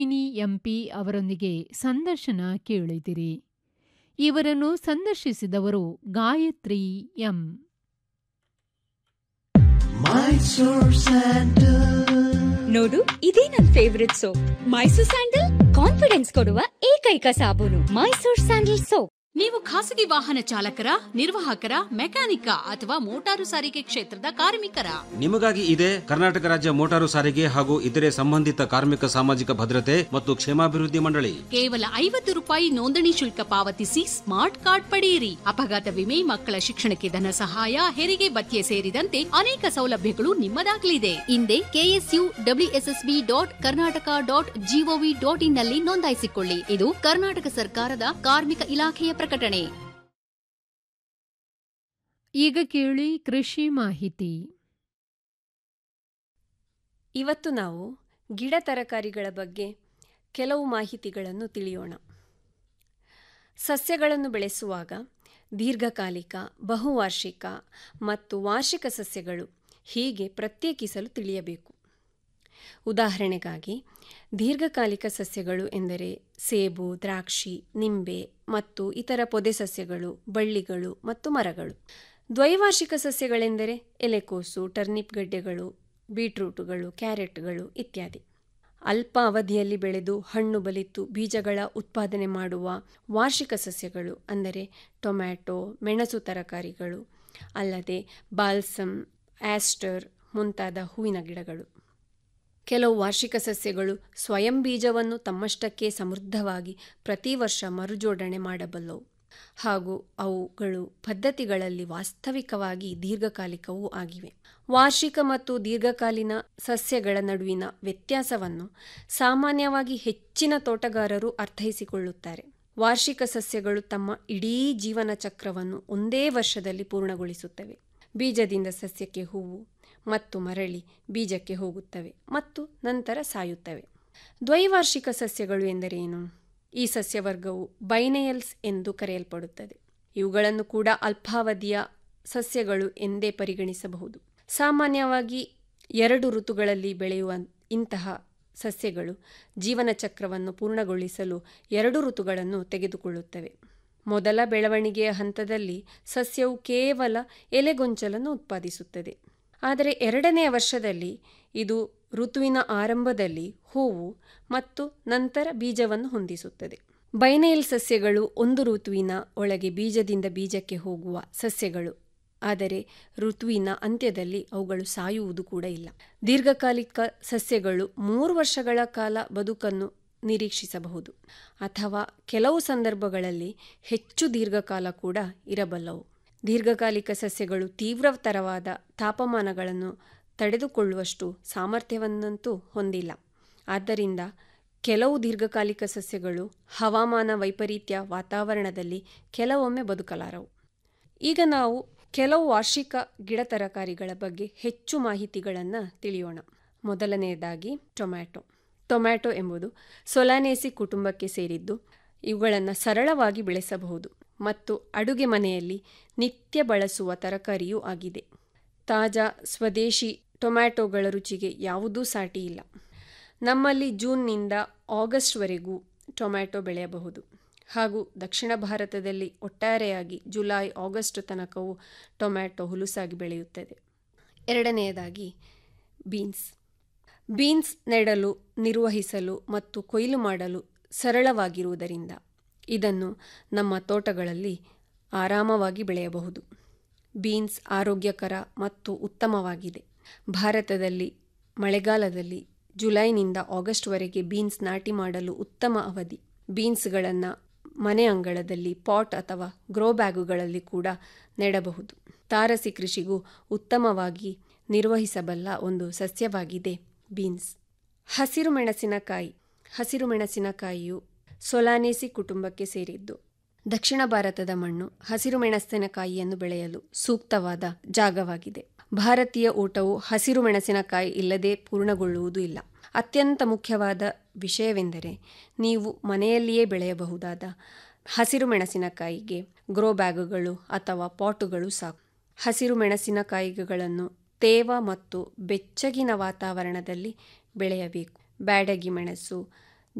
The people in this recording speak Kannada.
ಮಿನಿ ಎಂಪಿ ಅವರೊಂದಿಗೆ ಸಂದರ್ಶನ ಕೇಳಿದಿರಿ ಇವರನ್ನು ಸಂದರ್ಶಿಸಿದವರು ಗಾಯತ್ರಿ ಎಂ ನೋಡು ಇದೇ ನನ್ favourite soap Mysore sandal confidence ಕೊಡುವ ಏಕೈಕ ಸಾಬೂನು ಮೈಸೂರ್ ಸ್ಯಾಂಡಲ್ ಸೋಪ್ ನೀವು ಖಾಸಗಿ ವಾಹನ ಚಾಲಕರ ನಿರ್ವಾಹಕರ ಮೆಕ್ಯಾನಿಕ ಅಥವಾ ಮೋಟಾರು ಸಾರಿಗೆ ಕ್ಷೇತ್ರದ ಕಾರ್ಮಿಕರ ನಿಮಗಾಗಿ ಇದೆ ಕರ್ನಾಟಕ ರಾಜ್ಯ ಮೋಟಾರು ಸಾರಿಗೆ ಹಾಗೂ ಇತರೆ ಸಂಬಂಧಿತ ಕಾರ್ಮಿಕ ಸಾಮಾಜಿಕ ಭದ್ರತೆ ಮತ್ತು ಕ್ಷೇಮಾಭಿವೃದ್ಧಿ ಮಂಡಳಿ ಕೇವಲ ಐವತ್ತು ರೂಪಾಯಿ ನೋಂದಣಿ ಶುಲ್ಕ ಪಾವತಿಸಿ ಸ್ಮಾರ್ಟ್ ಕಾರ್ಡ್ ಪಡೆಯಿರಿ ಅಪಘಾತ ವಿಮೆ ಮಕ್ಕಳ ಶಿಕ್ಷಣಕ್ಕೆ ಧನ ಸಹಾಯ ಹೆರಿಗೆ ಭತ್ಯೆ ಸೇರಿದಂತೆ ಅನೇಕ ಸೌಲಭ್ಯಗಳು ನಿಮ್ಮದಾಗಲಿದೆ ಹಿಂದೆ KSU WSSB dot Karnataka dot GOV dot in ನಲ್ಲಿ ನೋಂದಾಯಿಸಿಕೊಳ್ಳಿ ಇದು ಕರ್ನಾಟಕ ಸರ್ಕಾರದ ಕಾರ್ಮಿಕ ಇಲಾಖೆಯ ಪ್ರಕಟಣೆ ಈಗ ಕೇಳಿ ಕೃಷಿ ಮಾಹಿತಿ ಇವತ್ತು ನಾವು ಗಿಡ ತರಕಾರಿಗಳ ಬಗ್ಗೆ ಕೆಲವು ಮಾಹಿತಿಗಳನ್ನು ತಿಳಿಯೋಣ ಸಸ್ಯಗಳನ್ನು ಬೆಳೆಸುವಾಗ ದೀರ್ಘಕಾಲಿಕ ಬಹುವಾರ್ಷಿಕ ಮತ್ತು ವಾರ್ಷಿಕ ಸಸ್ಯಗಳು ಹೀಗೆ ಪ್ರತ್ಯೇಕಿಸಲು ತಿಳಿಯಬೇಕು ಉದಾಹರಣೆಗಾಗಿ ದೀರ್ಘಕಾಲಿಕ ಸಸ್ಯಗಳು ಎಂದರೆ ಸೇಬು ದ್ರಾಕ್ಷಿ ನಿಂಬೆ ಮತ್ತು ಇತರ ಪೊದೆ ಸಸ್ಯಗಳು ಬಳ್ಳಿಗಳು ಮತ್ತು ಮರಗಳು ದ್ವೈವಾರ್ಷಿಕ ಸಸ್ಯಗಳೆಂದರೆ ಎಲೆಕೋಸು ಟರ್ನಿಪ್ ಗಡ್ಡೆಗಳು ಬೀಟ್ರೂಟುಗಳು ಕ್ಯಾರೆಟ್ಗಳು ಇತ್ಯಾದಿ ಅಲ್ಪ ಅವಧಿಯಲ್ಲಿ ಬೆಳೆದು ಹಣ್ಣು ಬಲಿತು ಬೀಜಗಳ ಉತ್ಪಾದನೆ ಮಾಡುವ ವಾರ್ಷಿಕ ಸಸ್ಯಗಳು ಅಂದರೆ ಟೊಮ್ಯಾಟೊ ಮೆಣಸು ತರಕಾರಿಗಳು ಅಲ್ಲದೆ ಬಾಲ್ಸಮ್ ಆಸ್ಟರ್ ಮುಂತಾದ ಹೂವಿನ ಗಿಡಗಳು ಕೆಲವು ವಾರ್ಷಿಕ ಸಸ್ಯಗಳು ಸ್ವಯಂ ಬೀಜವನ್ನು ತಮ್ಮಷ್ಟಕ್ಕೆ ಸಮೃದ್ಧವಾಗಿ ಪ್ರತಿ ವರ್ಷ ಮರುಜೋಡಣೆ ಮಾಡಬಲ್ಲವು ಹಾಗೂ ಅವುಗಳು ಪದ್ಧತಿಗಳಲ್ಲಿ ವಾಸ್ತವಿಕವಾಗಿ ದೀರ್ಘಕಾಲಿಕವೂ ಆಗಿವೆ ವಾರ್ಷಿಕ ಮತ್ತು ದೀರ್ಘಕಾಲೀನ ಸಸ್ಯಗಳ ನಡುವಿನ ವ್ಯತ್ಯಾಸವನ್ನು ಸಾಮಾನ್ಯವಾಗಿ ಹೆಚ್ಚಿನ ತೋಟಗಾರರು ಅರ್ಥೈಸಿಕೊಳ್ಳುತ್ತಾರೆ ವಾರ್ಷಿಕ ಸಸ್ಯಗಳು ತಮ್ಮ ಇಡೀ ಜೀವನ ಚಕ್ರವನ್ನು ಒಂದೇ ವರ್ಷದಲ್ಲಿ ಪೂರ್ಣಗೊಳಿಸುತ್ತವೆ ಬೀಜದಿಂದ ಸಸ್ಯಕ್ಕೆ ಹೂವು ಮತ್ತು ಮರಳಿ ಬೀಜಕ್ಕೆ ಹೋಗುತ್ತವೆ ಮತ್ತು ನಂತರ ಸಾಯುತ್ತವೆ ದ್ವೈವಾರ್ಷಿಕ ಸಸ್ಯಗಳು ಎಂದರೇನು ಈ ಸಸ್ಯವರ್ಗವು ಬೈನೆಯಲ್ಸ್ ಎಂದು ಕರೆಯಲ್ಪಡುತ್ತದೆ ಇವುಗಳನ್ನು ಕೂಡ ಅಲ್ಪಾವಧಿಯ ಸಸ್ಯಗಳು ಎಂದೇ ಪರಿಗಣಿಸಬಹುದು ಸಾಮಾನ್ಯವಾಗಿ ಎರಡು ಋತುಗಳಲ್ಲಿ ಬೆಳೆಯುವ ಇಂತಹ ಸಸ್ಯಗಳು ಜೀವನ ಚಕ್ರವನ್ನು ಪೂರ್ಣಗೊಳಿಸಲು ಎರಡು ಋತುಗಳನ್ನು ತೆಗೆದುಕೊಳ್ಳುತ್ತವೆ ಮೊದಲ ಬೆಳವಣಿಗೆಯ ಹಂತದಲ್ಲಿ ಸಸ್ಯವು ಕೇವಲ ಎಲೆಗೊಂಚಲನ್ನು ಉತ್ಪಾದಿಸುತ್ತದೆ ಆದರೆ ಎರಡನೆಯ ವರ್ಷದಲ್ಲಿ ಇದು ಋತುವಿನ ಆರಂಭದಲ್ಲಿ ಹೂವು ಮತ್ತು ನಂತರ ಬೀಜವನ್ನು ಹೊಂದಿಸುತ್ತದೆ ಬೈನೇಲ್ ಸಸ್ಯಗಳು ಒಂದು ಋತುವಿನ ಒಳಗೆ ಬೀಜದಿಂದ ಬೀಜಕ್ಕೆ ಹೋಗುವ ಸಸ್ಯಗಳು ಆದರೆ ಋತುವಿನ ಅಂತ್ಯದಲ್ಲಿ ಅವುಗಳು ಸಾಯುವುದು ಕೂಡ ಇಲ್ಲ ದೀರ್ಘಕಾಲಿಕ ಸಸ್ಯಗಳು ಮೂರು ವರ್ಷಗಳ ಕಾಲ ಬದುಕನ್ನು ನಿರೀಕ್ಷಿಸಬಹುದು ಅಥವಾ ಕೆಲವು ಸಂದರ್ಭಗಳಲ್ಲಿ ಹೆಚ್ಚು ದೀರ್ಘಕಾಲ ಕೂಡ ಇರಬಲ್ಲವು ದೀರ್ಘಕಾಲಿಕ ಸಸ್ಯಗಳು ತೀವ್ರತರವಾದ ತಾಪಮಾನಗಳನ್ನು ತಡೆದುಕೊಳ್ಳುವಷ್ಟು ಸಾಮರ್ಥ್ಯವನ್ನಂತೂ ಹೊಂದಿಲ್ಲ ಆದ್ದರಿಂದ ಕೆಲವು ದೀರ್ಘಕಾಲಿಕ ಸಸ್ಯಗಳು ಹವಾಮಾನ ವೈಪರೀತ್ಯ ವಾತಾವರಣದಲ್ಲಿ ಕೆಲವೊಮ್ಮೆ ಬದುಕಲಾರವು ಈಗ ನಾವು ಕೆಲವು ವಾರ್ಷಿಕ ಗಿಡ ತರಕಾರಿಗಳ ಬಗ್ಗೆ ಹೆಚ್ಚು ಮಾಹಿತಿಗಳನ್ನು ತಿಳಿಯೋಣ ಮೊದಲನೆಯದಾಗಿ ಟೊಮ್ಯಾಟೊ ಟೊಮ್ಯಾಟೊ ಎಂಬುದು ಸೊಲಾನೇಸಿ ಕುಟುಂಬಕ್ಕೆ ಸೇರಿದ್ದು ಇವುಗಳನ್ನು ಸರಳವಾಗಿ ಬೆಳೆಸಬಹುದು ಮತ್ತು ಅಡುಗೆ ಮನೆಯಲ್ಲಿ ನಿತ್ಯ ಬಳಸುವ ತರಕಾರಿಯೂ ಆಗಿದೆ ತಾಜಾ ಸ್ವದೇಶಿ ಟೊಮ್ಯಾಟೊಗಳ ರುಚಿಗೆ ಯಾವುದೂ ಸಾಟಿ ಇಲ್ಲ ನಮ್ಮಲ್ಲಿ ಜೂನ್ನಿಂದ ಆಗಸ್ಟ್ವರೆಗೂ ಟೊಮ್ಯಾಟೊ ಬೆಳೆಯಬಹುದು ಹಾಗೂ ದಕ್ಷಿಣ ಭಾರತದಲ್ಲಿ ಒಟ್ಟಾರೆಯಾಗಿ ಜುಲೈ ಆಗಸ್ಟ್ ತನಕವೂ ಟೊಮ್ಯಾಟೊ ಹುಲುಸಾಗಿ ಬೆಳೆಯುತ್ತದೆ ಎರಡನೆಯದಾಗಿ ಬೀನ್ಸ್ ಬೀನ್ಸ್ ನೆಡಲು ನಿರ್ವಹಿಸಲು ಮತ್ತು ಕೊಯ್ಲು ಮಾಡಲು ಸರಳವಾಗಿರುವುದರಿಂದ ಇದನ್ನು ನಮ್ಮ ತೋಟಗಳಲ್ಲಿ ಆರಾಮವಾಗಿ ಬೆಳೆಯಬಹುದು ಬೀನ್ಸ್ ಆರೋಗ್ಯಕರ ಮತ್ತು ಉತ್ತಮವಾಗಿದೆ ಭಾರತದಲ್ಲಿ ಮಳೆಗಾಲದಲ್ಲಿ ಜುಲೈನಿಂದ ಆಗಸ್ಟ್ವರೆಗೆ ಬೀನ್ಸ್ ನಾಟಿ ಮಾಡಲು ಉತ್ತಮ ಅವಧಿ ಬೀನ್ಸ್ಗಳನ್ನು ಮನೆ ಅಂಗಳದಲ್ಲಿ ಪಾಟ್ ಅಥವಾ ಗ್ರೋ ಬ್ಯಾಗುಗಳಲ್ಲಿ ಕೂಡ ನೆಡಬಹುದು ತಾರಸಿ ಕೃಷಿಗೂ ಉತ್ತಮವಾಗಿ ನಿರ್ವಹಿಸಬಲ್ಲ ಒಂದು ಸಸ್ಯವಾಗಿದೆ ಬೀನ್ಸ್ ಹಸಿರು ಮೆಣಸಿನಕಾಯಿ ಹಸಿರು ಮೆಣಸಿನಕಾಯಿಯು ಸೊಲಾನೇಸಿ ಕುಟುಂಬಕ್ಕೆ ಸೇರಿದ್ದು ದಕ್ಷಿಣ ಭಾರತದ ಮಣ್ಣು ಹಸಿರು ಮೆಣಸಿನಕಾಯಿಯನ್ನು ಬೆಳೆಯಲು ಸೂಕ್ತವಾದ ಜಾಗವಾಗಿದೆ ಭಾರತೀಯ ಊಟವು ಹಸಿರು ಮೆಣಸಿನಕಾಯಿ ಇಲ್ಲದೆ ಪೂರ್ಣಗೊಳ್ಳುವುದು ಇಲ್ಲ ಅತ್ಯಂತ ಮುಖ್ಯವಾದ ವಿಷಯವೆಂದರೆ ನೀವು ಮನೆಯಲ್ಲಿಯೇ ಬೆಳೆಯಬಹುದಾದ ಹಸಿರು ಮೆಣಸಿನಕಾಯಿಗೆ ಗ್ರೋ ಬ್ಯಾಗುಗಳು ಅಥವಾ ಪಾಟುಗಳು ಸಾಕು ಹಸಿರು ಮೆಣಸಿನಕಾಯಿಗಳನ್ನು ತೇವ ಮತ್ತು ಬೆಚ್ಚಗಿನ ವಾತಾವರಣದಲ್ಲಿ ಬೆಳೆಯಬೇಕು ಬ್ಯಾಡಗಿ ಮೆಣಸು